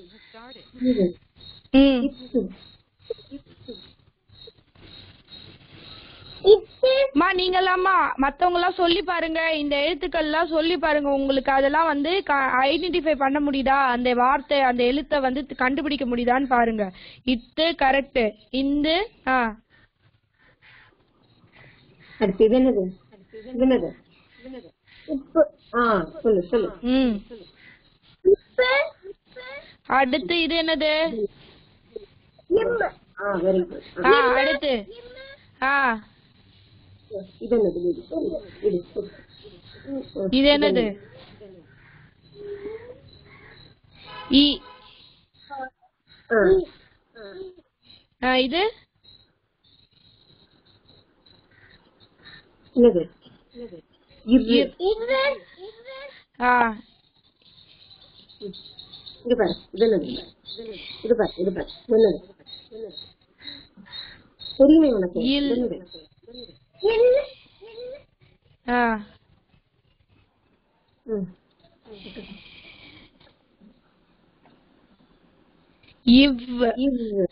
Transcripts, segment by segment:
ம் அம்மா நீங்களாம்மா மத்தவங்க எல்லாம் சொல்லி பாருங்க இந்த எழுத்துக்கள் எல்லாம் சொல்லி பாருங்க உங்களுக்கு அதெல்லாம் வந்து ஐடென்டிஃபை பண்ண முடியுதா அந்த வார்த்தை அந்த எழுத்தை வந்து கண்டுபிடிக்க முடியுதான்னு பாருங்க இத்து கரெக்ட் இந்து ஆ அடுத்து இது என்னது இது என்னது ஆ சொல்லு சொல்லு ம் அடுத்து இது என்னது ஆ வெரி குட் ஆ அடுத்து ஆ இது என்னது இது இது இது என்னது இ ஆ ஆ இது என்னது இது ஆ இங்க பாரு இது என்னது இது பாரு இது பாரு இது என்னது தெரியுமே உனக்கு இல். இது என்னது? ஆ ம். இவ் இது.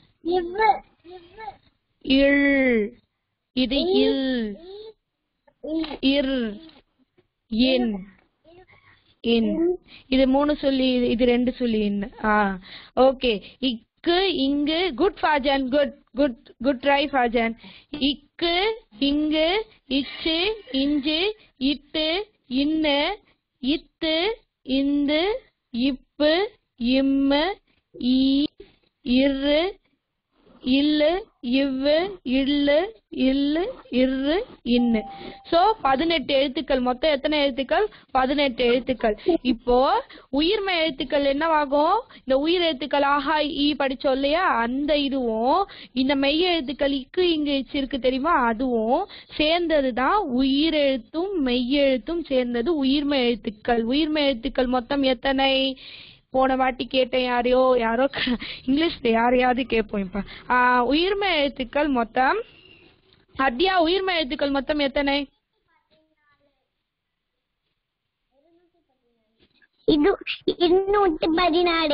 இல் இது இல் இர் இன் இன் இது மூணு சொல்லி இது- இது ரெண்டு சொல்லி இன் ஆ ஓகே இக்கு இங்கு குட் ஃபாஜன் குட் குட் குட் ட்ரை ஃபாஜன் இக்கு இங்கு இச்சு இஞ்சு இட்டு இன்னு இத்து இந்து இப்பு இம்மு ஈ இரு இல்லு இவ்வு இல்லு இல்லு இரு இன்னு சோ பதினெட்டு எழுத்துக்கள் மொத்தம் எத்தனை எழுத்துக்கள் பதினெட்டு எழுத்துக்கள் இப்போ உயிர்மை எழுத்துக்கள் என்னவாகும் இந்த உயிர் எழுத்துக்கள் ஆஹா ஈ படிச்சோம் இல்லையா அந்த இதுவும் இந்த மெய் எழுத்துக்கள் இக்கு இங்கு இச்சு இருக்கு தெரியுமா அதுவும் சேர்ந்ததுதான் உயிர் எழுத்தும் மெய் எழுத்தும் சேர்ந்தது உயிர்மை எழுத்துக்கள் உயிர்மை எழுத்துக்கள் மொத்தம் எத்தனை போன வாட்டி கேட்டேன் யாரையோ யாரோ க- இங்கிலீஷ்ல யாரையாவது கேட்போம் இப்ப ஆஹ் உயிர்மை எழுத்துக்கள் மொத்தம் அத்தியா உயிர்மை எழுத்துக்கள் மொத்தம் எத்தனை இது இருநூத்தி பதினாறு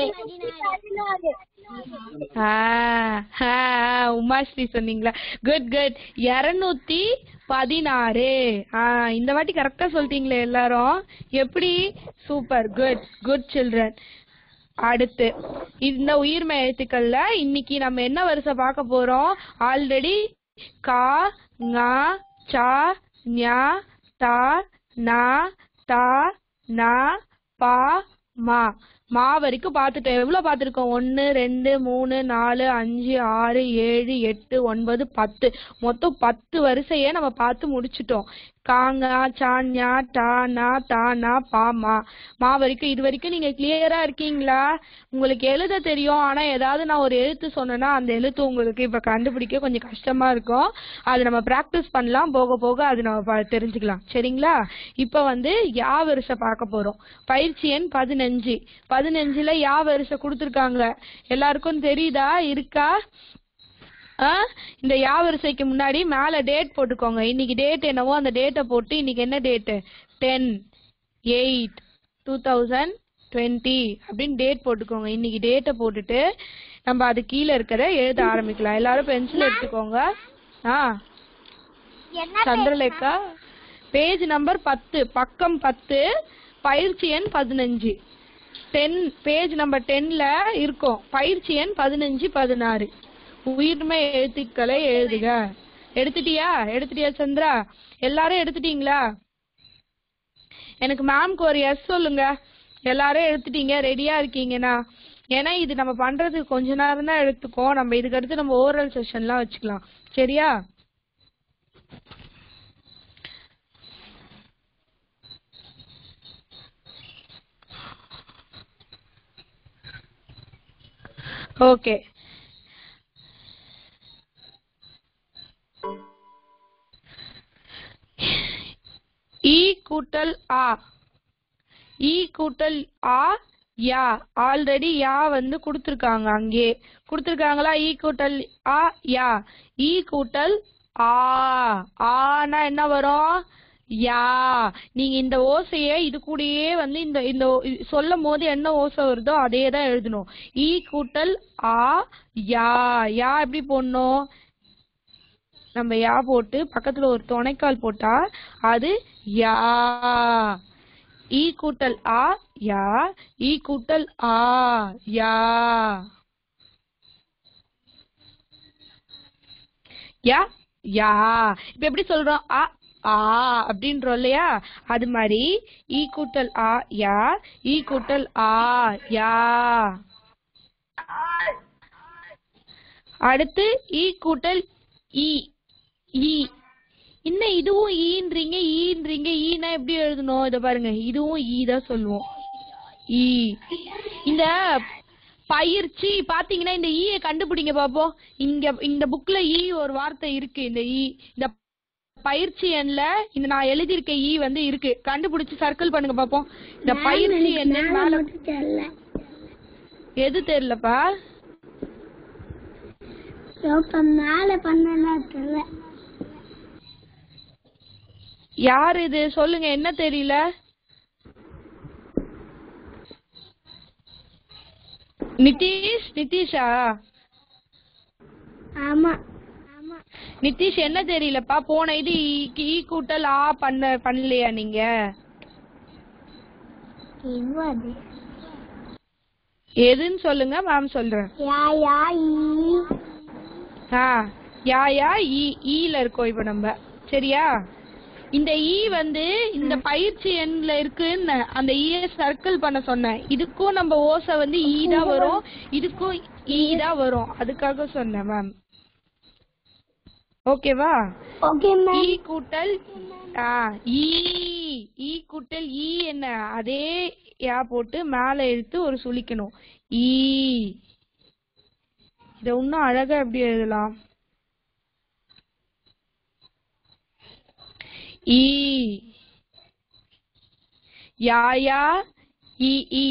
ஆஹ் ஆஹ் உமாஸ்ரீ சொன்னீங்களா குட் குட் இருநூத்தி பதினாறு ஆஹ் இந்த வாட்டி கரெக்டா சொல்லிட்டீங்களே எல்லாரும் எப்படி சூப்பர் குட் குட் சில்ட்ரன் அடுத்து இந்த உயிர்மை எழுத்துக்கள்ல இன்னைக்கு நம்ம என்ன வரிசை பார்க்க போறோம் ஆல்ரெடி கா ங சா ஞா தா நா தா நா பா மா மா வரைக்கும் பார்த்துட்டோம் எவ்வளவு பார்த்துருக்கோம் ஒன்னு ரெண்டு மூணு நாலு அஞ்சு ஆறு ஏழு எட்டு ஒன்பது பத்து மொத்தம் பத்து வரிசையே நம்ம பார்த்து முடிச்சிட்டோம் காங்க சாஞா டா நா தா நா பா மா மா வரைக்கும் இது வரைக்கும் நீங்க கிளியரா இருக்கீங்களா உங்களுக்கு எழுத தெரியும் ஆனா ஏதாவது நான் ஒரு எழுத்து சொன்னேன்னா அந்த எழுத்து உங்களுக்கு இப்ப கண்டுபிடிக்க கொஞ்சம் கஷ்டமா இருக்கும் அது நம்ம பிராக்டிஸ் பண்ணலாம் போக போக அது நம்ம ப- தெரிஞ்சுக்கலாம் சரிங்களா இப்ப வந்து யா வரிசை பார்க்க போறோம் பயிற்சி எண் பதினஞ்சு பதினஞ்சுல யா வரிசை கொடுத்துருக்காங்க எல்லாருக்கும் தெரியுதா இருக்கா ஆ இந்த யா வரிசைக்கு முன்னாடி மேல டேட் போட்டுக்கோங்க இன்னைக்கு டேட் என்னவோ அந்த டேட்டை போட்டு இன்னைக்கு என்ன date ten eight two thousand twenty அப்படின்னு டேட் போட்டுக்கோங்க இன்னைக்கு டேட்டை போட்டுட்டு நம்ம அது கீழே இருக்கிற எழுத ஆரம்பிக்கலாம் எல்லாரும் பென்சில் எடுத்துக்கோங்க ஆ சந்திரலேகா பேஜ் நம்பர் பத்து பக்கம் பத்து பயிற்சி எண் பதினஞ்சு டென் பேஜ் நம்பர் டென்ல இருக்கும் பயிற்சி எண் பதினஞ்சு பதினாறு உயிர்மை எழுத்துக்களை எழுதுக எடுத்துட்டியா எடுத்துட்டியா சந்திரா எல்லாரும் எடுத்துட்டீங்களா எனக்கு மேம்க்கு ஒரு எஸ் சொல்லுங்க எல்லாரும் எடுத்துட்டீங்க ரெடியா இருக்கீங்கண்ணா ஏன்னா இது நம்ம பண்றதுக்கு கொஞ்ச நேரம் தான் எடுத்துக்கோம் நம்ம இதுக்கு அடுத்து நம்ம ஓரல் செஷன்லாம் வச்சுக்கலாம் சரியா ஓகே இ கூட்டல் ஆ இ கூட்டல் ஆ யா ஆல்ரெடி யா வந்து கொடுத்துருக்காங்க அங்கே கொடுத்துருக்காங்களா இ கூட்டல் ஆ யா இ கூட்டல் ஆ ஆனா என்ன வரும் யா நீங்க இந்த ஓசைய இது கூடயே வந்து இந்த இந்த சொல்லும் போது என்ன ஓசை வருதோ அதே தான் எழுதணும் ஈ கூட்டல் ஆ யா யா எப்படி போடணும் நம்ம யா போட்டு பக்கத்துல ஒரு துணைக்கால் போட்டா அது யா ஈ கூட்டல் ஆ யா ஈ கூட்டல் ஆ யா யா யா இப்ப எப்படி சொல்றோம் அ ஆ அப்படின்றோம் இல்லையா அது மாதிரி ஈ கூட்டல் ஆ யா ஈ கூட்டல் ஆ யா அடுத்து ஈ கூட்டல் இ ஈ இன்னும் இதுவும் ஈன்றீங்க ஈன்றீங்க ஈனா எப்படி எழுதணும் இத பாருங்க இதுவும் ஈ தான் சொல்லுவோம் ஈ இந்த பயிற்சி பாத்தீங்கன்னா இந்த ஈய கண்டுபிடிங்க பாப்போம் இங்க இந்த புக்ல ஈ ஒரு வார்த்தை இருக்கு இந்த ஈ இந்த பயிற்சி எண்ல இந்த நான் எழுதியிருக்க ஈ வந்து இருக்கு கண்டுபிடிச்சு சர்க்கிள் பண்ணுங்க பாப்போம் இந்த பயிற்சி எண் மேல தெரியல எது தெரியலப்பா இப்ப மேல பண்ணல தெரியல யார் இது சொல்லுங்க என்ன தெரியல நிதிஷ் நிதிஷா ஆமா ஆமா நிதிஷ் என்ன தெரியலப்பா போன இது ஈ- ஈ கூட்டல் ஆ பண்ண பண்ணலையா நீங்க இவ்வாது எதுன்னு சொல்லுங்க மேம் சொல்றேன் யா யா ஈ ஆ யா யா ஈ ஈல இருக்கோம் இப்ப நம்ம சரியா இந்த ஈ வந்து இந்த பயிற்சி எண்ல இருக்குன்னு அந்த ஈய சர்க்கிள் பண்ண சொன்னேன் இதுக்கும் நம்ம ஓசை வந்து ஈ தான் வரும் இதுக்கும் ஈ தான் வரும் அதுக்காக சொன்னேன் மேம் ஓகேவா ஓகே ஈ மேம் கூட்டல் ஆ ஈ ஈ கூட்டல் ஈ என்ன அதே யா போட்டு மேல இழுத்து ஒரு சுழிக்கணும் ஈ இத இன்னும் அழகா எப்படி எழுதலாம் ஈ யா யா ஈ ஈ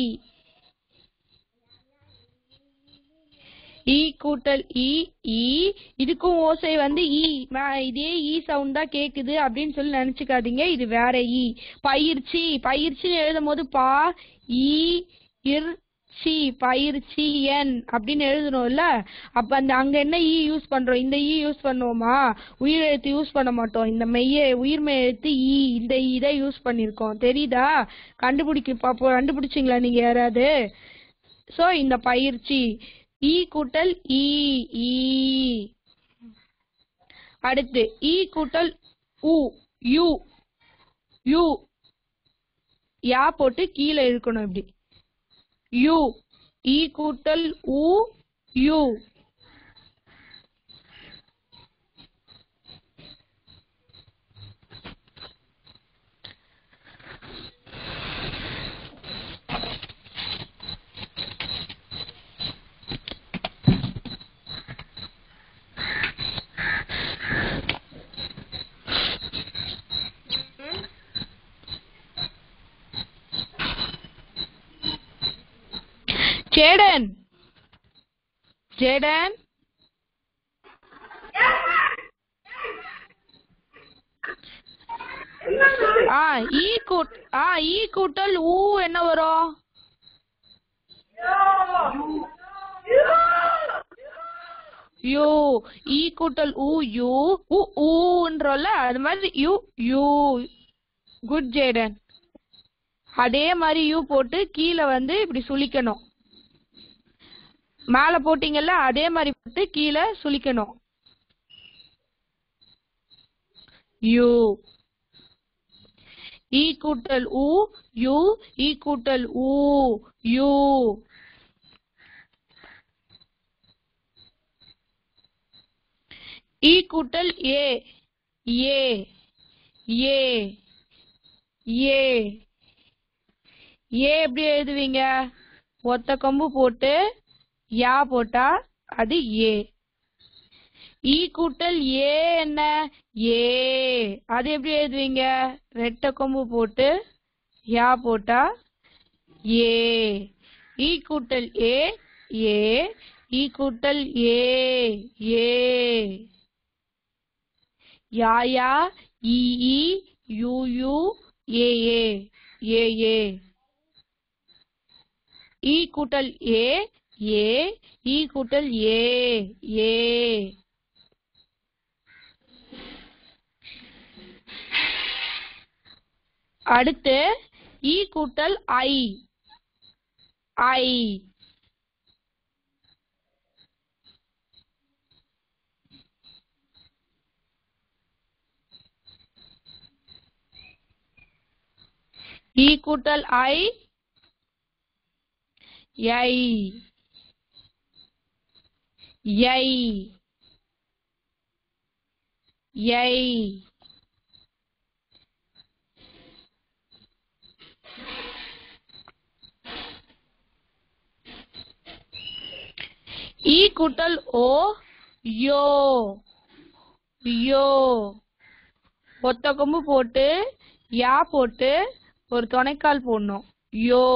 ஈ கூட்டல் இ ஈ இதுக்கும் ஓசை வந்து ஈ ம- இதே ஈ சவுண்ட் தான் கேக்குது அப்படின்னு சொல்லி நினைச்சுக்காதீங்க இது வேற ஈ பயிற்சி பயிற்சின்னு எழுதும் போது பா ஈ இர் சி பயிற்சி என் அப்படின்னு எழுதணும்ல அப்ப அந்த அங்க என்ன ஈ யூஸ் பண்றோம் இந்த ஈ யூஸ் பண்ணுவோமா உயிர் எழுத்து யூஸ் பண்ண மாட்டோம் இந்த மெய்ய உயிர்மெய் எழுத்து ஈ இந்த ஈ தான் யூஸ் பண்ணிருக்கோம் தெரியுதா கண்டுபிடிக்க பாப்போம் கண்டுபிடிச்சிங்களா நீங்க யாராவது சோ இந்த பயிற்சி ஈ கூட்டல் ஈ ஈ அடுத்து ஈ கூட்டல் உ யூ யூ யா போட்டு கீழே இழுக்கணும் இப்படி யூ ஈ கூட்டல் உ யூ ஜேடன் ஜேடன் ஆ ஈ கூட் ஆ ஈ கூட்டல் ஊ என்ன வரும் யூ ஈ கூட்டல் ஊ யூ உ ஊன்றோம்ல அது மாதிரி யூ யூ குட் ஜேடன் அதே மாதிரி யூ போட்டு கீழே வந்து இப்படி சுளிக்கணும் மேல போட்டீங்கல்ல அதே மாதிரி போட்டு கீழே சுளிக்கணும் யூ ஈ கூட்டல் ஊ யூ ஈ கூட்டல் ஊ யூ ஈ கூட்டல் ஏ ஏ ஏ ஏ ஏ எப்படி எழுதுவீங்க ஒத்த கொம்பு போட்டு யா போட்டா அது ஏ ஈ கூட்டல் ஏ என்ன ஏ அது எப்படி எழுதுவீங்க ரெட்டை கொம்பு போட்டு யா போட்டா ஏ ஈ கூட்டல் ஏ ஏ ஈ கூட்டல் ஏ ஏ யா யா ஈ ஈ யூ யூ ஏ ஏ ஏ ஏ ஈ கூட்டல் ஏ ஏ ஈ கூட்டல் ஏ ஏ அடுத்து ஈ கூட்டல் ஐ ஐ ஈ கூட்டல் ஐ ஐ ஐ ஐ ஈ கூட்டல் ஓ யோ யோ ஒத்த கொம்பு போட்டு யா போட்டு ஒரு துணைக்கால் போடணும் யோ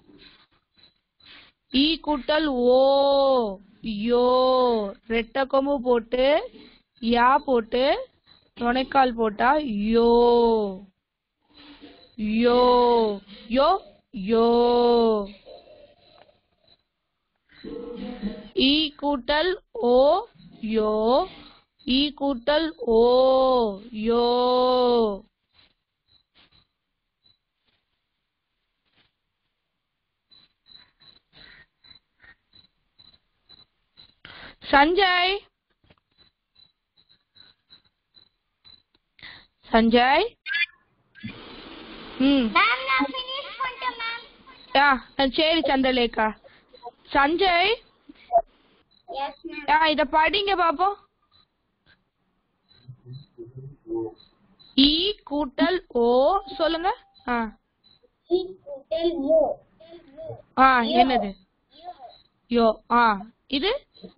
ஈ கூட்டல் ஓ யோ ரெட்டை கொம்பு போட்டு யா போட்டு துணைக்கால் போட்டா யோ யோ யோ யோ ஈ கூட்டல் ஓ யோ ஈ கூட்டல் ஓ யோ சஞ்சய் சஞ்சய் ம் மேம் நான் ஃபினிஷ் பண்ணிட்டேன் மேம் ஆ சரி சந்திரலேகா சஞ்சய் எஸ் மேம் ஆ இத படிங்க பாப்போம் இ கூட்டல் ஓ சொல்லுங்க ஆ ஈ கூட்டல் யோ ஆ என்னது யோ ஆ இது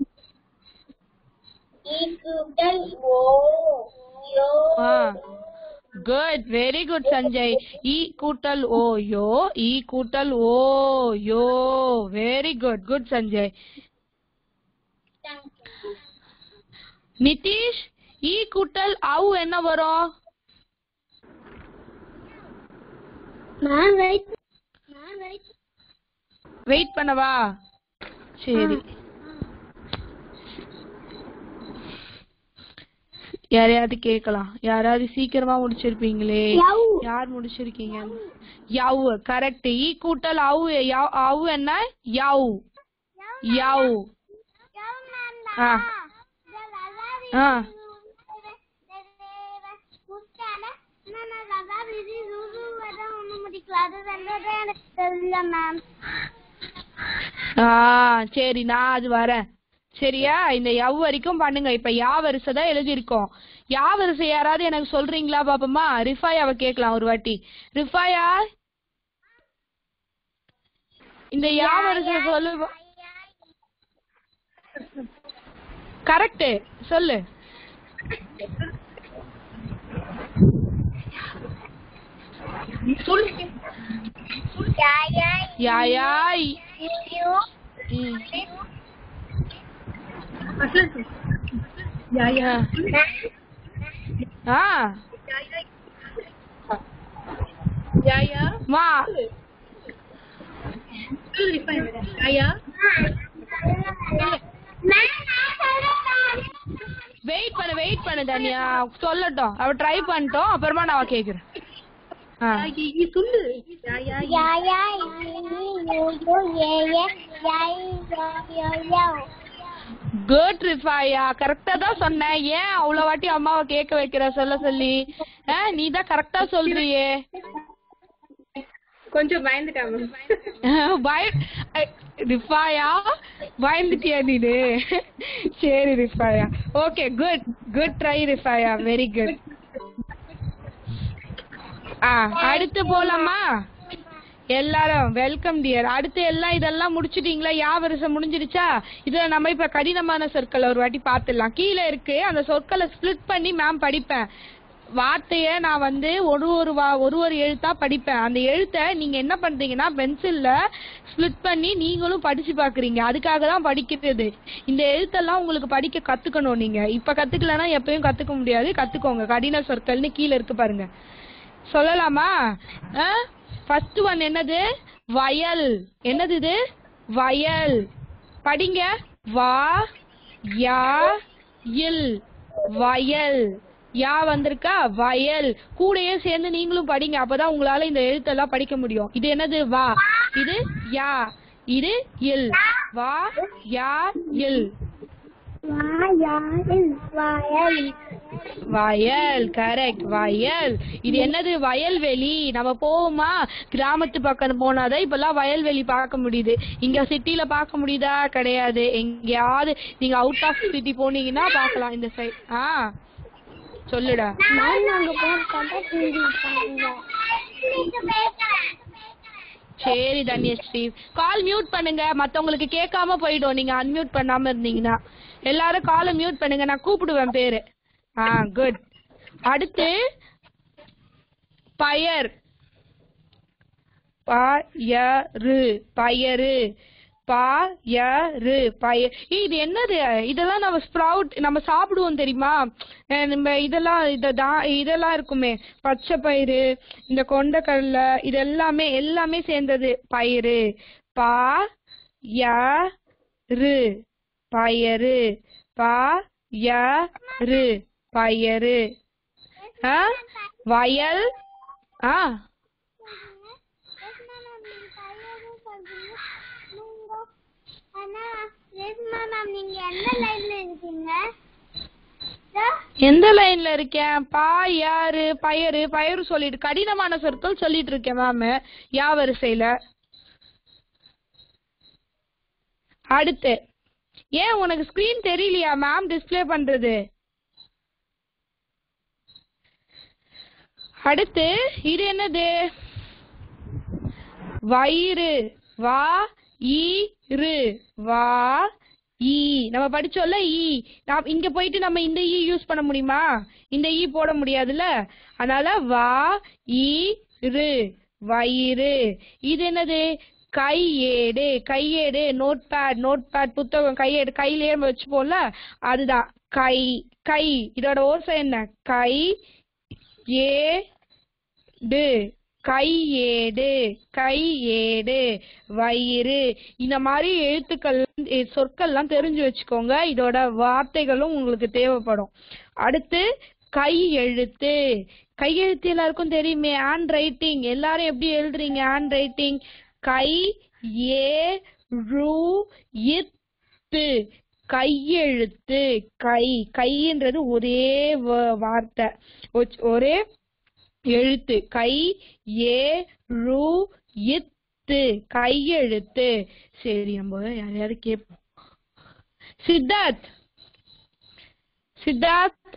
ஈ கூட்டல் ஓ யோ ஆ குட் வெரி குட் சஞ்சய் இ கூட்டல் ஓ யோ இ கூட்டல் ஓ யோ very good good Sanjay thank you Nitish இ கூட்டல் அவு என்ன வரும் ma'am wait ma'am wait wait பண்ணவா சரி யாரையாவது கேட்கலாம் யாராவது சீக்கிரமா முடிச்சிருப்பீங்களே யவ். யார் முடிச்சிருக்கீங்க யவ் கரெக்ட் ஈ கூட்டல் அவு யவ் அவு என்ன யவ் யவ் யோ மேம் ஆ ஆ எனக்கு தெரியல மேம் ஆ சரி நான் அது வரேன் சரியா இந்த யவ் வரைக்கும் பண்ணுங்க இப்ப யா வரிசை தான் எழுதியிருக்கோம் யா வரிசை யாராவது எனக்கு சொல்றீங்களா பாப்போமா ரிஃபாயாவை கேட்கலாம் ஒரு வாட்டி ரிஃபாயா இந்த யா வரிசை சொல்லு கரெக்ட் சொல்லு யா யா இ- ம். ஆ மா வெயிட் பண்ணு வெயிட் பண்ணு தனியா சொல்லட்டும் அவ ட்ரை பண்ணிட்டோம் அப்புறமா நான் அவ கேக்குறேன் ஆ குட் ரிஃபாயா கரெக்டா தான் சொன்னேன் ஏன் அவ்வளவு வாட்டி அம்மாவை கேட்க வைக்கிற சொல்ல சொல்லி ஆ, நீ தான் கரெக்டா சொல்றியே கொஞ்சம் பயந்துட்டேன் மேம் பய ஐ- ரிஃபாயா பயந்துட்டியா நீனு சரி Rifaya okay good good try Rifaya very good ஆ அடுத்து போலாமா எல்லாரும் வெல்கம் டியர் அடுத்து எல்லாம் இதெல்லாம் முடிச்சிட்டீங்களா யா வருஷம் முடிஞ்சிருச்சா இதுல நம்ம இப்ப கடினமான சொற்களை ஒரு வாட்டி பாத்துடலாம் கீழே இருக்கு அந்த சொற்களை ஸ்ப்ளிட் பண்ணி மேம் படிப்பேன் வார்த்தைய நான் வந்து ஒரு ஒரு வா ஒரு ஒரு எழுத்தா படிப்பேன் அந்த எழுத்தை நீங்க என்ன பண்றீங்கன்னா பென்சில்ல ஸ்ப்ளிட் பண்ணி நீங்களும் படிச்சு பாக்குறீங்க அதுக்காக தான் படிக்கிறது இந்த எழுத்தெல்லாம் உங்களுக்கு படிக்க கத்துக்கணும் நீங்க இப்ப கத்துக்கலன்னா எப்பயும் கத்துக்க முடியாது கத்துக்கோங்க கடின சொற்கள்னு கீழே இருக்கு பாருங்க சொல்லலாமா ஃபர்ஸ்ட் ஒன் என்னது வயல் என்னது இது வயல் படிங்க வா யா இல் வயல் யா வந்திருக்கா வயல் கூடயே சேர்ந்து நீங்களும் படிங்க அப்பதான் உங்களால இந்த எழுத்தெல்லாம் படிக்க முடியும் இது என்னது வா இது யா இது இல் வா யா இல் வயல் வயல் வயல் கரெக்ட் வயல் இது என்னது வயல்வெளி நம்ம போவோமா கிராமத்து பக்கம் போனாதான் இப்பெல்லாம் வயல்வெளி பார்க்க முடியுது இங்க சிட்டில பார்க்க முடியுதா கிடையாது எங்கேயாவது நீங்க அவுட் ஆஃப் சிட்டி போனீங்கன்னா பார்க்கலாம் இந்த சைட் ஆ சொல்லுடா நான் அங்க போறதா டிவி பாருங்க சரி தன்யஸ்ரீ கால் மியூட் பண்ணுங்க மத்தவங்களுக்கு கேட்காம போயிடும் நீங்க அன்மியூட் பண்ணாம இருந்தீங்கன்னா எல்லாரும் காலை மியூட் பண்ணுங்க நான் கூப்பிடுவேன் பேரு ஆ குட் அடுத்து பயர் பயரு பயரு பயரு பய ஏய், இது என்னது இதெல்லாம் நம்ம ஸ்ப்ரவுட் நம்ம சாப்பிடுவோம் தெரியுமா அஹ் நம்ம இதெல்லாம் இததான் இதெல்லாம் இருக்குமே பச்சை பயிறு இந்த கொண்டக்கடலை இது எல்லாமே எல்லாமே சேர்ந்தது பயிறு பா ய ரு பயரு பா ய ரு பயரு ஆ வயல் ஆ நீங்க எந்த லைன்ல இருக்கீங்க எந்த லைன்ல இருக்கேன் பா யாரு பயரு பயரு சொல்லிட்டு கடினமான சொற்கள் சொல்லிட்டு இருக்கேன் மேம் யா வரிசையில அடுத்து ஏன் உனக்கு ஸ்கிரீன் தெரியலையா மேம் டிஸ்ப்ளே பண்றது அடுத்து இது என்னது வயிறு வா ஈ ரு வா ஈ நம்ம படிச்சோம்ல ஈ நாம் இங்க போயிட்டு நம்ம இந்த ஈ யூஸ் பண்ண முடியுமா இந்த ஈ போட முடியாதுல்ல அதனால வா ஈ ரு வயிறு இது என்னது கையேடு கையேடு நோட் பேட் நோட் பேட் புத்தகம் கையேடு கையிலேயே நம்ம வச்சுப்போம்ல அதுதான் கை கை இதோட ஓசை என்ன கை ஏடு கையேடு கையேடு வயிறு இந்த மாதிரி எழுத்துக்கள் எ- சொற்கள்லாம் தெரிஞ்சு வச்சுக்கோங்க இதோட வார்த்தைகளும் உங்களுக்கு தேவைப்படும் அடுத்து கை எழுத்து கையெழுத்து எல்லாருக்கும் தெரியுமே ஹேண்ட் ரைட்டிங் எல்லாரும் எப்படி எழுதுறீங்க ஹேண்ட் ரைட்டிங் கை ஏ ரு இத்து கையெழுத்து கை கைன்றது ஒரே வ- வார்த்தை ஒச்- ஒரே எழுத்து கை ஏ ரு இத்து கையெழுத்து சரி நம்ம யாரையாவது கேட்போம் சித்தார்த் சித்தார்த்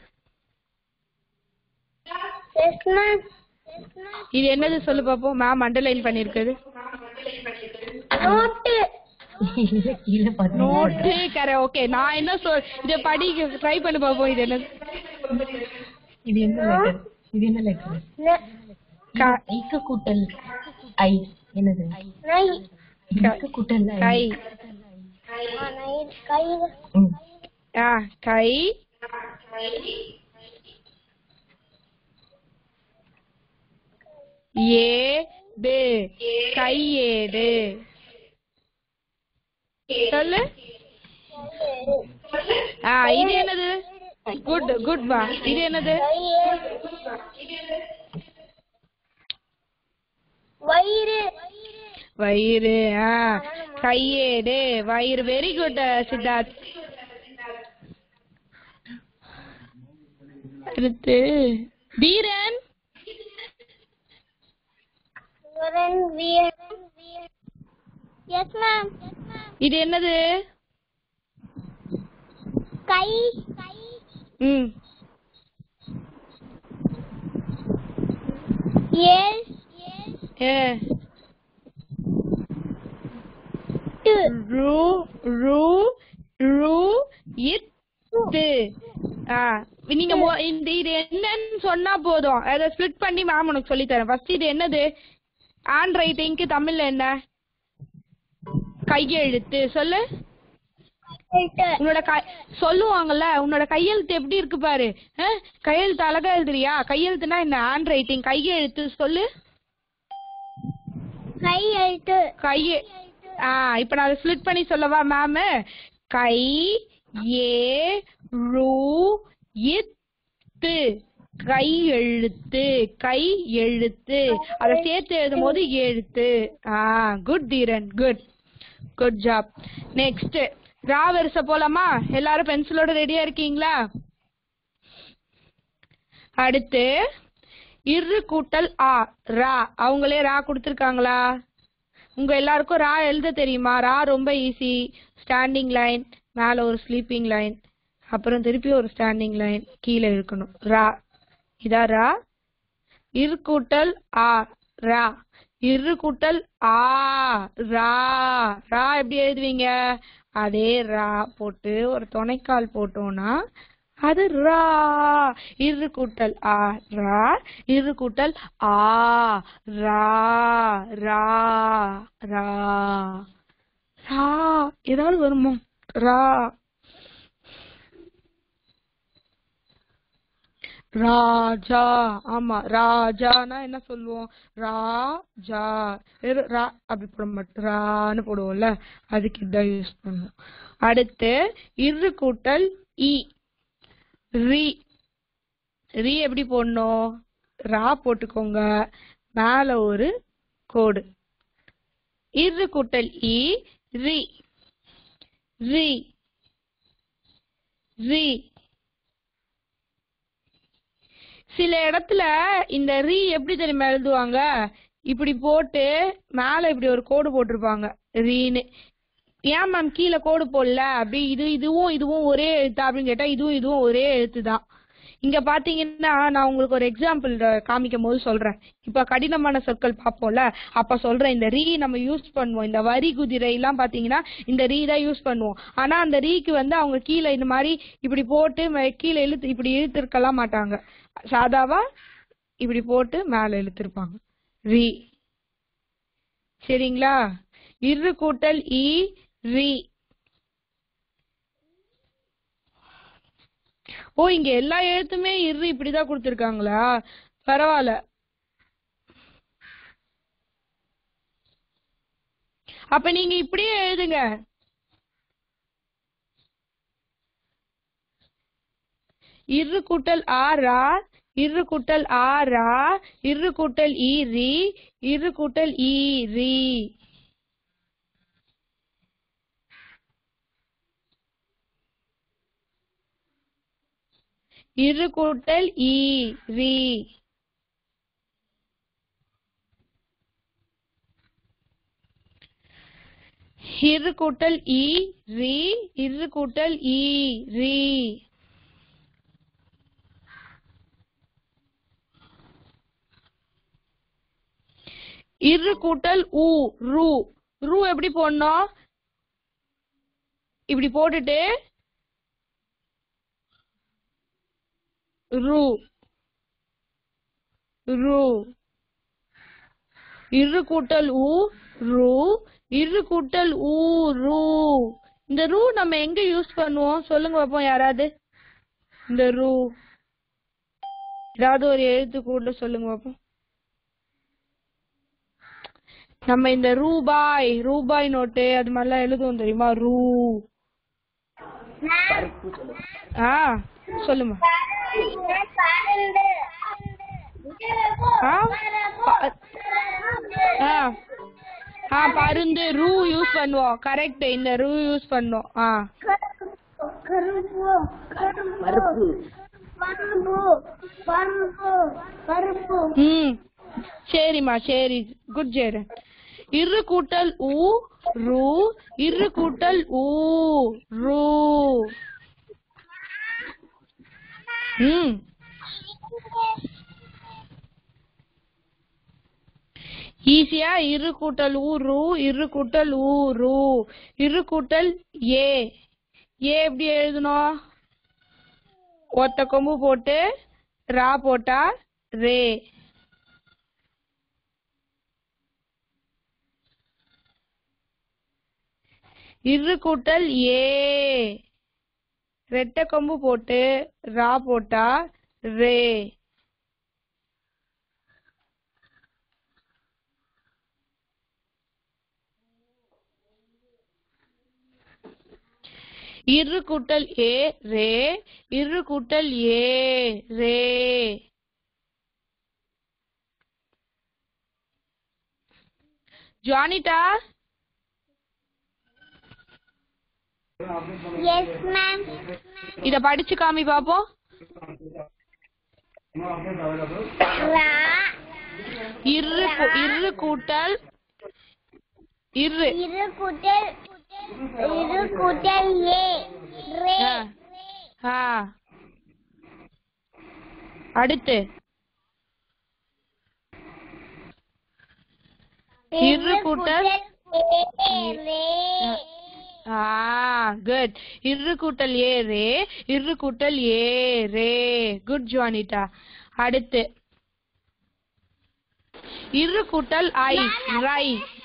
எஸ் மேம் இது என்னது சொல்லு பாப்போம் மேம் அண்டர்லைன் பண்ணிருக்குது நோட்டு கீழே பாத்து நோட்டு கரை ஓகே நான் என்ன சொல் இத படி ட்ரை பண்ணி பாப்போம் இது என்னது இது என்ன லெட்டர் இது என்ன லெட்டர் க- ஐக்க கூட்டல் ஐ என்னது நை ஐக்க கூட்டல் ஐ கை நை கை ம். ஆ கை ஏடு கையேடு சொல்லு ஆ இது என்னது குட் குட் பா இது என்னது வயிறு வயிறு ஆ கையேடு வயிறு வெரி குட் சித்தார்த் அடுத்து தீரன் எஸ் மேம் இது என்னது கை ம் ஏல் ஏ டு ரு ரு ரு இத்து ஆ நீங்க மொ- இந்த இது என்னன்னு சொன்னா போதும் அதை ஸ்ப்ளிட் பண்ணி மேம் உனக்கு சொல்லி தரேன் ஃபர்ஸ்ட் இது என்னது ஹேண்ட் ரைட்டிங்க்கு தமிழ்ல என்ன கையெழுத்து சொல்லு உன்னோட கை சொல்லுவாங்கல்ல உன்னோட கையெழுத்து எப்படி இருக்கு பாரு அஹ், கையெழுத்து அழகா எழுதுறியா கையெழுத்துனா என்ன ஹேண்ட் ரைட்டிங் கையெழுத்து சொல்லு கை எழுத்து கைய ஆ இப்ப நான் ஸ்ப்ளிட் பண்ணி சொல்லவா மேம் கை ஏ ரு இத்து கை எழுத்து கை எழுத்து அத சேர்த்து எழுதும் போது எழுத்து ஆ good Dheeran good good job next ரா வரிசை போலாமா எல்லாரும் பென்சிலோட ரெடியா இருக்கீங்களா அடுத்து இரு கூட்டல் ஆ ரா அவங்களே ரா கொடுத்துருக்காங்களா உங்க எல்லாருக்கும் ரா எழுத தெரியுமா ரா ரொம்ப ஈஸி ஸ்டாண்டிங் லைன் மேல ஒரு ஸ்லீப்பிங் லைன் அப்புறம் திருப்பி ஒரு ஸ்டாண்டிங் லைன் கீழே இருக்கணும் ரா இதா ரா இரு கூட்டல் ஆ ரா இரு கூட்டல் ஆ ரா ரா எப்படி எழுதுவீங்க அதே ரா போட்டு ஒரு துணைக்கால் போட்டோம்னா அது ரா இரு கூட்டல் ஆ ரா இரு கூட்டல் ஆ ரா ரா ரா ரா ஏதாவது வருமோ ரா ராஜா ஆமா ராஜானா என்ன சொல்லுவோம் ராஜா வெறும் ரா அப்படி போட மாட்டோம் ரான்னு போடுவோம்ல அதுக்கு இதான் யூஸ் பண்ணுவோம் அடுத்து இரு கூட்டல் இ ரி ரி எப்படி போடணும் ரா போட்டுக்கோங்க மேல ஒரு கோடு இரு கூட்டல் இ ரி ரி ரி சில இடத்துல இந்த ரீ எப்படி தெரியுமா எழுதுவாங்க இப்படி போட்டு மேல இப்படி ஒரு கோடு போட்டிருப்பாங்க ரீன்னு ஏன் மேம் கீழே கோடு போடல அப்படி இது இதுவும் இதுவும் ஒரே எழுத்தா அப்படின்னு கேட்டா இதுவும் இதுவும் ஒரே எழுத்து தான் இங்க பாத்தீங்கன்னா நான் உங்களுக்கு ஒரு எக்ஸாம்பிள் காமிக்கும் போது சொல்றேன் இப்ப கடினமான சொற்கள் பார்ப்போம்ல அப்ப சொல்றேன் இந்த ரீ நம்ம யூஸ் பண்ணுவோம் இந்த வரி குதிரை எல்லாம் பாத்தீங்கன்னா இந்த ரீ தான் யூஸ் பண்ணுவோம் ஆனா அந்த ரீக்கு வந்து அவங்க கீழே இந்த மாதிரி இப்படி போட்டு மே- கீழே இழுத்து இப்படி இழுத்துருக்கலாம் மாட்டாங்க சாதாவா இப்படி போட்டு மேல இழுத்திருப்பாங்க ரீ சரிங்களா இரு கூட்டல் இ ரி ஓ இங்க எல்லா எழுத்துமே இரு இப்படிதான் கொடுத்திருக்காங்களா பரவாயில்ல அப்ப நீங்க இப்படியே எழுதுங்க இரு கூட்டல் ஆ ரா இரு கூட்டல் ஆ ரா இரு கூட்டல் ஈ ரி இரு கூட்டல் ஈ ரி இரு கூட்டல் ஈ ரி இரு கூட்டல் இ ரி இரு கூட்டல் இ ரி இரு கூட்டல் உ ரு ரு எப்படி போடணும் இப்படி போட்டுட்டு ரு ரு இரு கூட்டல் உ ரு இரு கூட்டல் ஊ ரு இந்த ரூ நம்ம எங்க யூஸ் பண்ணுவோம் சொல்லுங்க பாப்போம் யாராவது இந்த ரூ ஏதாவது ஒரு எழுத்து கூட சொல்லுங்க பாப்போம் நம்ம இந்த ரூபாய் ரூபாய் நோட்டு அது மாதிரிலாம் எழுதுவோம் தெரியுமா ரூ ஆ சொல்லுமா ஆ ப- ஆ ஆ பருந்து ரூ யூஸ் பண்ணுவோம் கரெக்ட் இந்த ரூ யூஸ் பண்ணுவோம் ஆ கருப்பு பருப்பு பருப்பு பருப்பு பருப்பு ம் சரிம்மா சரி குட் ஜெயரன் இரு கூட்டல் ஊ ரூ இரு கூட்டல் ஊ ரூ ம் ஈஸியா இரு கூட்டல் ஊ ரூ இரு கூட்டல் ஊ ரூ இரு கூட்டல் ஏ ஏ எப்படி எழுதணும் ஒத்த கொம்பு போட்டு ரா போட்டா ரே இரு கூட்டல் ஏ ரெட்டை கொம்பு போட்டு ரா போட்டா ரே இரு கூட்டல் ஏ ரே இரு கூட்டல் ஏ ரே ஜானிட்டா எஸ் மேம் இத படிச்சு காமி பாப்போம் ரா இரு கூ- இரு கூட்டல் இரு இரு கூட்டல் இரு கூட்டல் ஏ ரே ஆ. ஆ அடுத்து இரு கூட்டல் ஏ ரே ஆ குட் இரு கூட்டல் ஏ ரே இரு கூட்டல் ஏ ரே குட் ஜுவானிட்டா அடுத்து இரு கூட்டல் ஐ ரை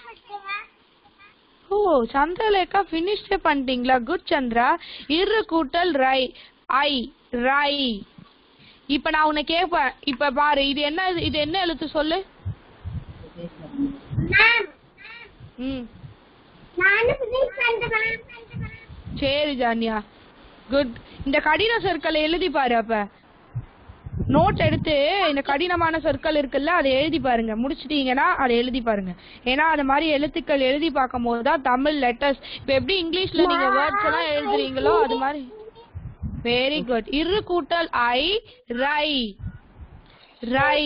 ஓ சந்திரலேகா ஃபினிஷ் பண்ணிட்டீங்களா குட் சந்திரா இரு கூட்டல் ரை ஐ ரை இப்ப நான் உன்னை கேட்பேன் இப்ப பாரு இது என்ன இது என்ன எழுத்து சொல்லு மேம் ம் நானும் ஃபினிஷ் பண்ணிட்டேன் சரி ஜானியா குட் இந்த கடின சொற்களை எழுதி பாரு அப்ப நோட் எடுத்து இந்த கடினமான சொற்கள் இருக்குல்ல அதை எழுதி பாருங்க முடிச்சிட்டீங்கன்னா அதை எழுதி பாருங்க ஏன்னா அந்த மாதிரி எழுத்துக்கள் எழுதி பார்க்கும் போது தான் தமிழ் லெட்டர்ஸ் இப்ப எப்படி இங்கிலீஷ்ல நீங்க வேர்ட்ஸ் எல்லாம் எழுதுறீங்களோ அது மாதிரி வெரி குட் இரு கூட்டல் ஐ ரை ரை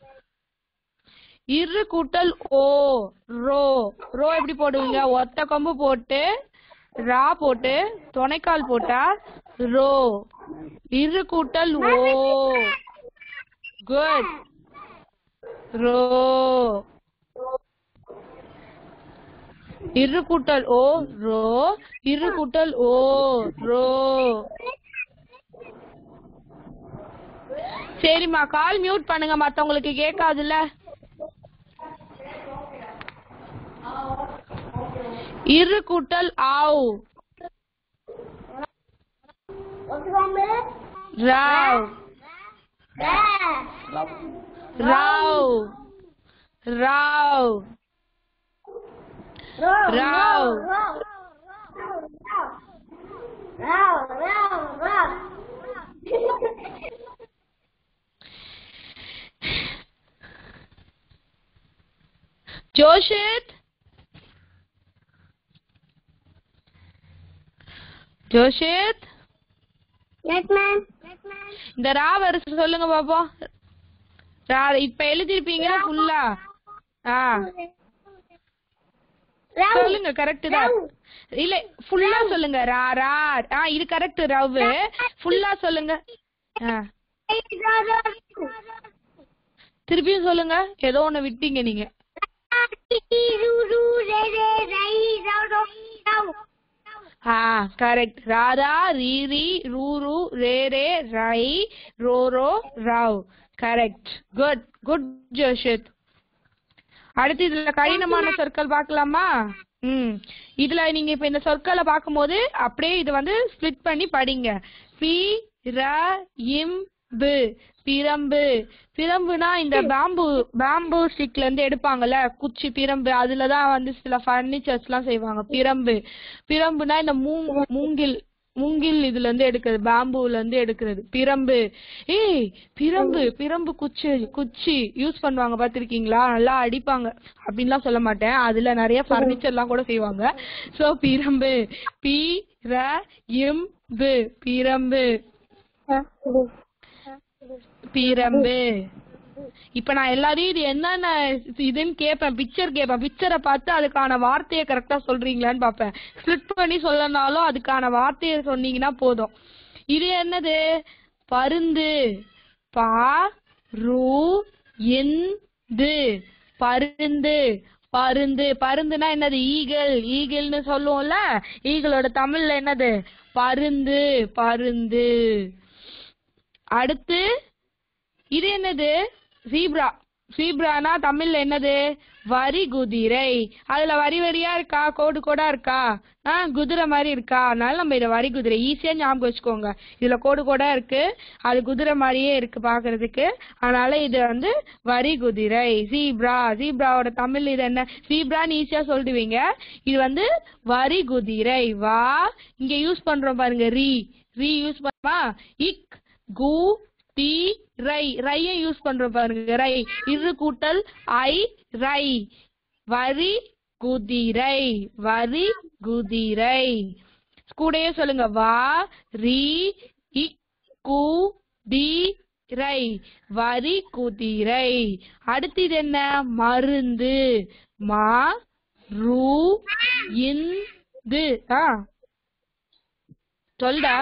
இரு கூட்டல் ஓ ரோ ரோ எப்படி போடுவீங்க ஒத்த கொம்பு போட்டு ரா போட்டு துணைக்கால் போட்டா ரோ இரு கூட்டல் ஓ குட் ரோ இரு கூட்டல் ஓ ரோ இரு கூட்டல் ஓ ரோ சரிம்மா கால் மியூட் பண்ணுங்க மத்தவங்களுக்கு கேட்காதுல்ல இரு கூட்டல் ஆவ் ஒத்துக்கோங்க ராவ் ரா ராவ் ராவ் ரோ ராவ். ராவ் ராவ் ராவ் ஜோஷித் ஜோஷித் எஸ் மேம் இந்த ரா வரிசை சொல்லுங்க பாப்போம் ரா இப்ப எழுதிருப்பீங்க ஃபுல்லா ஆ ராவ் சொல்லுங்க கரெக்ட் தான் இல்ல ஃபுல்லா சொல்லுங்க ரா ரா ஆ இது கரெக்ட் ரவ் ஃபுல்லா சொல்லுங்க ஆ திருப்பியும் சொல்லுங்க ஏதோ ஒண்ணு விட்டீங்க நீங்க ஆ கரெக்ட் ராதா ரீரி ரூரு ரே ரே ரை ரோ ரோ ராவ் கரெக்ட் குட் குட் ஜோஷித் அடுத்து இதுல கடினமான சொற்கள் பார்க்கலாமா ம் இதுல நீங்க இப்ப இந்த சொற்களை பார்க்கும்போது அப்படியே இது வந்து ஸ்ப்ளிட் பண்ணி படிங்க பி ர இம் பு பிரம்பு பிரம்புனா இந்த பேம்பு பேம்பு ஸ்டிக்ல இருந்து எடுப்பாங்கல்ல குச்சி பிரம்பு அதுலதான் வந்து சில ஃபர்னிச்சர்ஸ் எல்லாம் செய்வாங்க பிரம்பு பிரம்புனா இந்த மூங் மூங்கில் மூங்கில் இதுல இருந்து எடுக்கிறது பேம்புல இருந்து எடுக்கிறது பிரம்பு ஏய் பிரம்பு பிரம்பு குச்சி குச்சி யூஸ் பண்ணுவாங்க பாத்திருக்கீங்களா நல்லா அடிப்பாங்க அப்படின்லாம் சொல்ல மாட்டேன் அதுல நிறைய ஃபர்னிச்சர் எல்லாம் கூட செய்வாங்க சோ பிரம்பு பி ர இம் பு பிரம்பு பிரம்பு இப்ப நான் எல்லாரையும் இது என்னென்ன இதுன்னு கேட்பேன் பிக்சர் கேட்பேன் பிக்சரை பார்த்து அதுக்கான வார்த்தையை கரெக்டா சொல்றீங்களான்னு பார்ப்பேன் ஸ்பிளிட் பண்ணி சொல்லனாலும் அதுக்கான வார்த்தையை சொன்னீங்கன்னா போதும் இது என்னது பருந்து பா ரு இந்து பருந்து பருந்து பருந்துனா என்னது ஈகிள் ஈகிள்னு சொல்லுவோம்ல ஈகிளோட தமிழ்ல என்னது பருந்து பருந்து அடுத்து இது என்னது ஜீப்ரா சீப்ரானா தமிழ்ல என்னது வரி குதிரை அதுல வரி வரியா இருக்கா கோடு கோடா இருக்கா ஆ குதிரை மாதிரி இருக்கா அதனால நம்ம இத வரி குதிரை ஈஸியா ஞாபகம் வச்சுக்கோங்க இதுல கோடு கோடா இருக்கு அது குதிரை மாதிரியே இருக்கு பாக்குறதுக்கு அதனால இது வந்து வரி குதிரை ஜீப்ரா ஜீப்ராவோட தமிழ் இது என்ன ஜீப்ரான்னு ஈஸியா சொல்லிடுவீங்க இது வந்து வரி குதிரை வா இங்க யூஸ் பண்றோம் பாருங்க ரீ ரீ யூஸ் பண்ணுமா இக் கு தி ரை ரைய யூஸ் பண்றோம் பாருங்க ரை இரு கூட்டல் ஐ ரை வரி குதிரை வரி குதிரை கூடயே சொல்லுங்க வா ரி இ கு தி ரை வரி குதிரை அடுத்து இது என்ன மருந்து மா ரு இந்து ஆ சொல்டா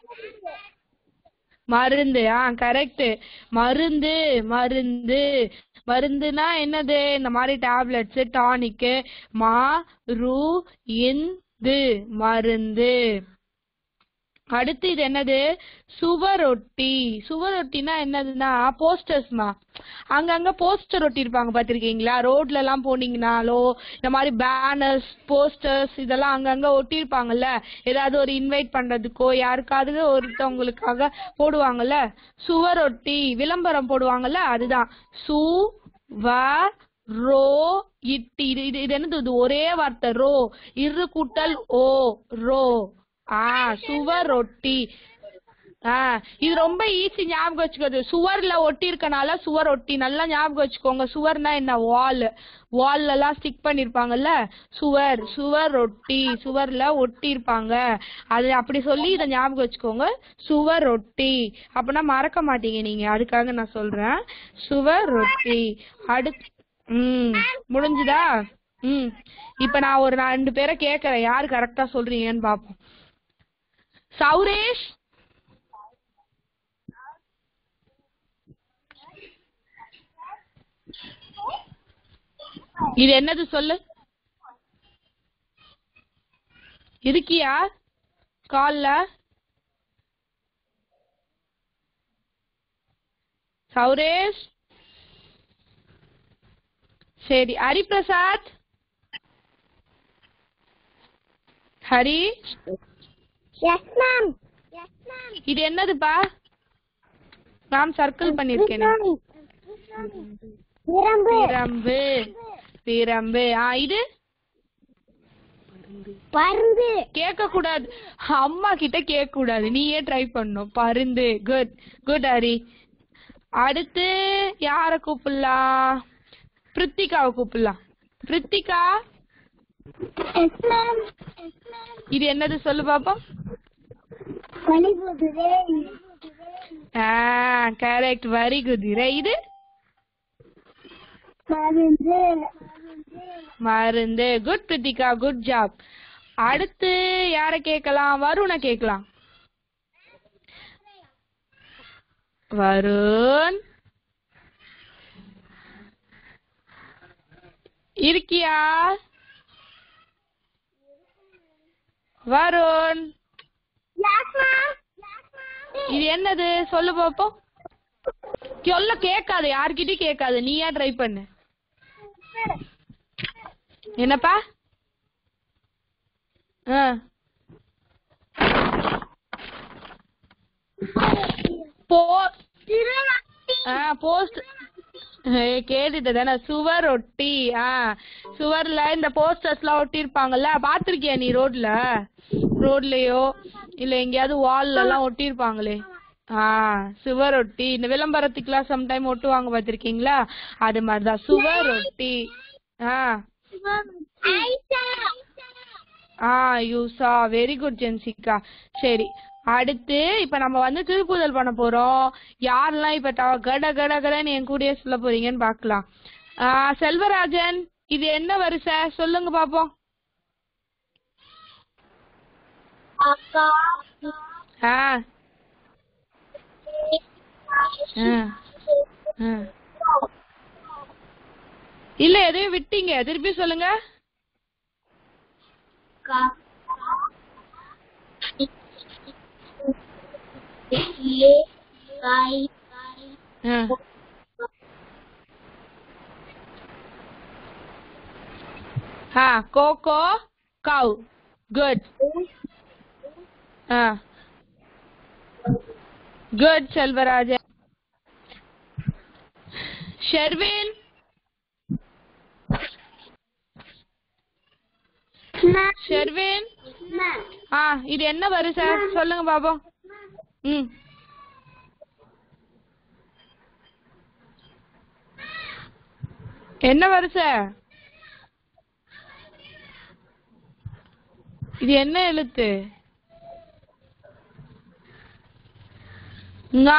மருந்து ஆ கரெக்ட் மருந்து மருந்து மருந்துனா என்னது இந்த மாதிரி டேப்லெட்ஸ் டானிக்கு மா ரு இந்து மருந்து அடுத்து இது என்னது சுவரொட்டி சுவரொட்டினா என்னதுன்னா போஸ்டர்ஸ்மா அங்கங்க போஸ்டர் ஒட்டி இருப்பாங்க பாத்திருக்கீங்களா ரோட்ல எல்லாம் போனீங்கனாலோ இந்த மாதிரி பேனர்ஸ் போஸ்டர்ஸ் இதெல்லாம் அங்கங்க ஒட்டி இருப்பாங்கல்ல ஏதாவது ஒரு இன்வைட் பண்றதுக்கோ யாருக்காவது ஒருத்தவங்களுக்காக போடுவாங்கல்ல சுவரொட்டி விளம்பரம் போடுவாங்கல்ல அதுதான் சு வ ரோ இட்டி இது இது இது என்னது இது ஒரே வார்த்தை ரோ இரு கூட்டல் ஓ ரோ ஆ சுவரொட்டி ஆ இது ரொம்ப ஈஸி ஞாபகம் வச்சுக்கிறது சுவர்ல ஒட்டி இருக்கனால சுவர் ஒட்டி நல்லா ஞாபகம் வச்சுக்கோங்க சுவர்னா என்ன வால் வால்ல எல்லாம் ஸ்டிக் பண்ணிருப்பாங்கல்ல சுவர் சுவர் ஒட்டி சுவர்ல ஒட்டி இருப்பாங்க அது அப்படி சொல்லி இதை ஞாபகம் வச்சுக்கோங்க சுவர் ஒட்டி அப்படின்னா மறக்க மாட்டீங்க நீங்க அதுக்காக நான் சொல்றேன் சுவர் ஒட்டி அடுத்து ம் முடிஞ்சுதா ம் இப்ப நான் ஒரு நான் ரெண்டு பேரை கேக்குறேன் யாரு கரெக்டா சொல்றீங்கன்னு பாப்போம் சௌரேஷ் இது என்னது சொல்லு இருக்கியா கால்ல சௌரேஷ் சரி Hariprasad Hari Yes, ma'am. Yes, ma'am. இது என்னதுப்பா மேம் சர்க்கிள் பண்ணிருக்கேனே பிரம்பு பிரம்பு பிரம்பு ஆ இது பருந்து கேட்க கூடாது அம்மா கிட்ட கேட்க கூடாது நீயே ட்ரை பண்ணும் பருந்து குட் குட் ஹரி அடுத்து யார கூப்பிடலாம் பிரித்திகாவை கூப்பிடலாம் Prithika yes ma'am yes ma'am இது என்னது சொல்லு பாப்போம் பனிபுதுரே ஆ கரெக்ட் வெரி குட் இது பருந்து மருந்து குட் பிரித்திகா குட் ஜாப் அடுத்து யார கேட்கலாம் வருண கேட்கலாம் வருண் இருக்கியா Varun yes ma'am yes ma'am இது என்னது சொல்லு பாப்போம் சொல்ல கேட்காது யார்கிட்டயும் கேட்காது நீயா ட்ரை பண்ணு என்னப்பா ஆ போ ஆ போஸ்ட் கேட்டுட்டு தானே சுவர் ஒட்டி ஆ சுவர்ல இந்த போஸ்டர்ஸ்லாம் ஒட்டி இருப்பாங்கல்ல பாத்திருக்கியா நீ ரோட்ல ரோட்லயோ இல்ல எங்கேயாவது வால்ல எல்லாம் ஒட்டி இருப்பாங்களே ஆ சுவர் ஒட்டி இந்த விளம்பரத்துக்குலாம் சம்டைம் ஒட்டுவாங்க பாத்திருக்கீங்களா அது மாதிரிதான் சுவர் ஒட்டி ஆ ஐசா ஆ யூசா வெரி குட் ஜென்சிகா சரி அடுத்து இப்ப நம்ம வந்து திருப்புதல் பண்ண போறோம் யாரெல்லாம் இப்ப ட- கட கட கடன்னு என் கூடயே சொல்ல போறீங்கன்னு பாக்கலாம் ஆ, செல்வராஜன் இது என்ன வரிசை சொல்லுங்க பாப்போம் அக்கா ஆ ஆ, ஆ. இல்ல எதையும் விட்டீங்க திருப்பி சொல்லுங்க அக்கா ஏ காய் ஆ. ஆ கோகோ கவ் குட் ஆ குட் செல்வராஜன் ஷெர்வின் ஷெர்வின் ஆ இது என்ன வரிசை சொல்லுங்க பாப்போம் ம் என்ன வரிசை இது என்ன எழுத்து ங்கா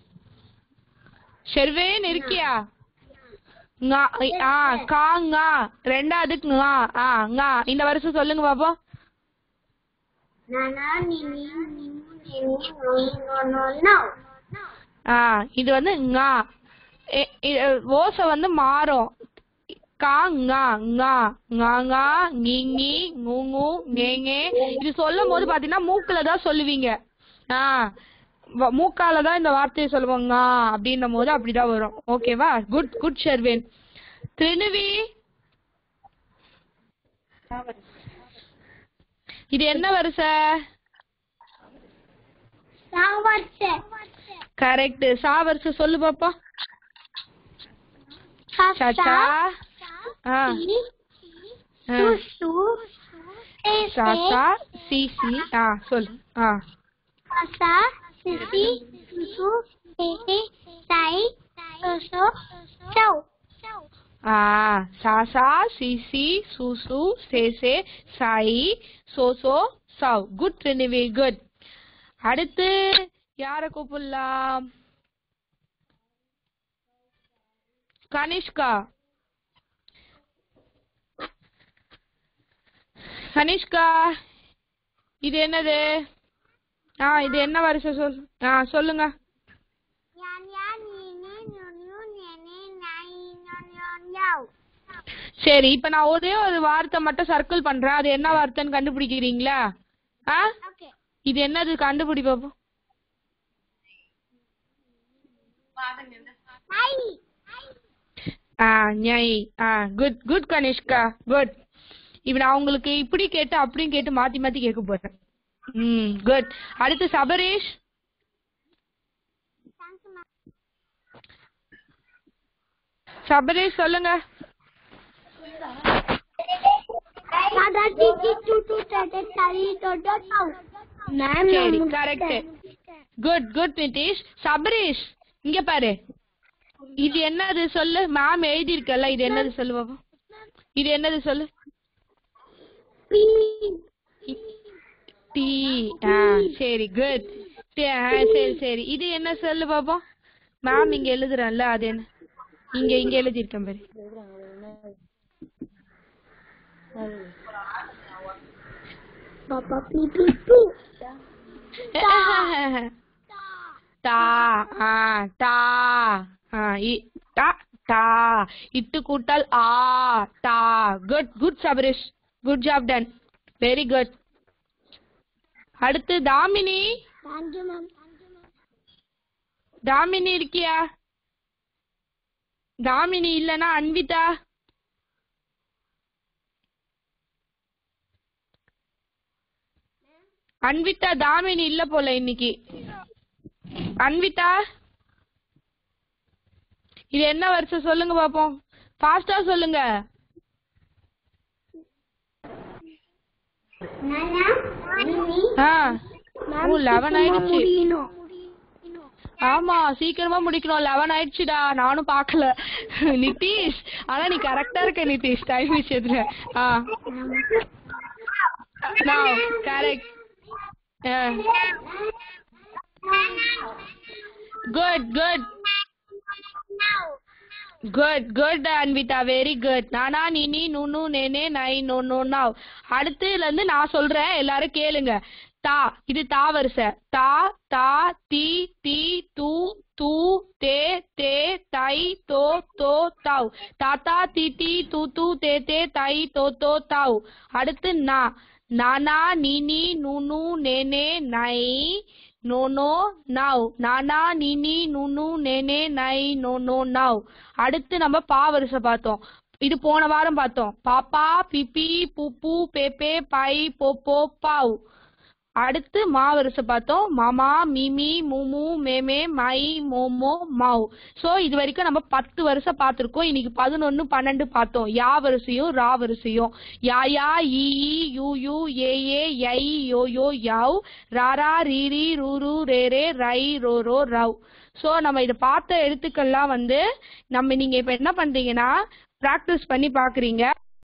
ஷெர்வேன் இருக்கியா ங்கா ஆ கா ங்கா ரெண்டாவதுக்கு ங்கா ஆ ங்கா இந்த வருஷம் சொல்லுங்க பாப்போம் Nana, Nini, Ninu, Nini, no, no, no, no. ஆ இது வந்து ங்கா எ- இ- ஓசை வந்து மாறும் கா ங்கா ங்கா ங்கா ங்கா ngி ngி ngu ngu நே நே இது சொல்லும் போது பாத்தீங்கன்னா மூக்குல தான் சொல்லுவீங்க ஆ வ- மூக்கால தான் இந்த வார்த்தையை சொல்லுவாங்க ங்கா அப்படின்னும் போது அப்படிதான் வரும் ஓகேவா குட் குட் ஷெர்வின் திருணுவி இது என்ன வரிசை Savarse. கரெக்ட் சா வரிசை சொல்லு பாப்பா Sasa. சச்சா ஆ Si. ஆ. Susu. சா Ese. சா சி சி ஆ சொல்லு ஆ Sasa. Sisi. Susu. Ese. Sai. Soso. Sau. ஆ சா சா சி சி சு சு சே சே சாய் சோ சோ சவ் குட் ட்ரினிவி குட் அடுத்து யார கூப்பிடலாம் கனிஷ்கா கனிஷ்கா இது என்னது ஆ இது என்ன வரிசை சொல் ஆ சொல்லுங்க Yan yan. Nini. Nunu. Nene. Nai. Non. Non. Yau. சரி இப்ப நான் ஒரே ஒரு வார்த்தை மட்டும் சர்க்கிள் பண்றேன் அது என்ன வார்த்தைன்னு கண்டுபிடிக்கிறீங்களா ஆ Okay. இது என்னது கண்டுபிடி பாப்போம் Nai. ஆ ஞை ஆ குட் குட் கனிஷ்கா குட் இப்ப நான் உங்களுக்கு இப்படி கேட்டு அப்படியும் கேட்டு மாத்தி மாத்தி கேட்க போறேன் ம் குட் அடுத்து சபரீஷ் Thanks, ma. சபரீஷ் சொல்லுங்க Dada, titi, tutu, tete, tari, toto, tau. Ma'am, சரி correct good good Nitish Sabareesh இங்க பாரு இது என்னது சொல்லு மேம் எழுதி இருக்கல இது என்னது சொல்லு பாப்போம் இது என்னது சொல்லு டீ ஆ சரி குட் சரி சரி இது என்ன சொல்லு பாப்போம் மேம் இங்க எழுதுறேன்ல அது என்ன இங்க இங்க எழுதிருக்கேன் பாரு Papa, pi, pi, pi. டா ஆ டா ஆ இ டா டா இட்டு கூட்டல் ஆ டா good good Sabarish good job done very good அடுத்து Damini Thank you, ma'am. Damini இருக்கியா தாமினி இல்லனா அன்விதா அன்விதா தாமினி இல்ல போல இன்னைக்கு அன்விதா இது என்ன வருஷம் சொல்லுங்க பாப்போம் ஃபாஸ்டா சொல்லுங்க Nana, Nini, ஆ ஓ லெவன் ஆயிடுச்சு Murino. ஆமா சீக்கிரமா முடிக்கணும் லெவன் ஆயிடுச்சுடா நானும் பாக்கல நிதிஷ் ஆனா நீ கரெக்டா இருக்க நிதிஷ் டைம் விஷயத்துல ஆ நான் correct good good good good Anvitha very good நானா நீனி நுனு நேனே நை நோ நோ நாவ் அடுத்ததுல இருந்து நான் சொல்றேன் எல்லாரும் கேளுங்க தா இது தா வரிசை தா தா தி தி து து தே தே தை தோ தோ தவ் தாத்தா தி தி து து தே தே தை தோ தோ தவ் அடுத்து நா நானா நீனி நுனு நேனே நை நோ நோ நவ் நானா நீனி நுனு நேனே நை நோ நோ நவ் அடுத்து நம்ம பா வரிசை பார்த்தோம் இது போன வாரம் பார்த்தோம் பாப்பா பிபி பூப்பு பேப்பே பை போப்போ பாவ் அடுத்து மா வரிசை பார்த்தோம் மாமா மிமி மூமு மேமே மை மோமோ மவ் சோ இது வரைக்கும் நம்ம பத்து வருஷம் பார்த்திருக்கோம் இன்னைக்கு பதினொன்னு பன்னெண்டு பார்த்தோம் யா வரிசையும் ரா வரிசையும் யா யா ஈ ஈ, யூ யூ ஏ ஏ யை யோ யோ யவ் ரா ரா ரீ ரீ ரூ ரூ ரே ரே ரை ரோ ரோ ரவ் சோ நம்ம இதை பார்த்த எழுத்துக்கள்லாம் வந்து நம்ம நீங்க இப்ப என்ன பண்றீங்கன்னா பிராக்டிஸ் பண்ணி பாக்குறீங்க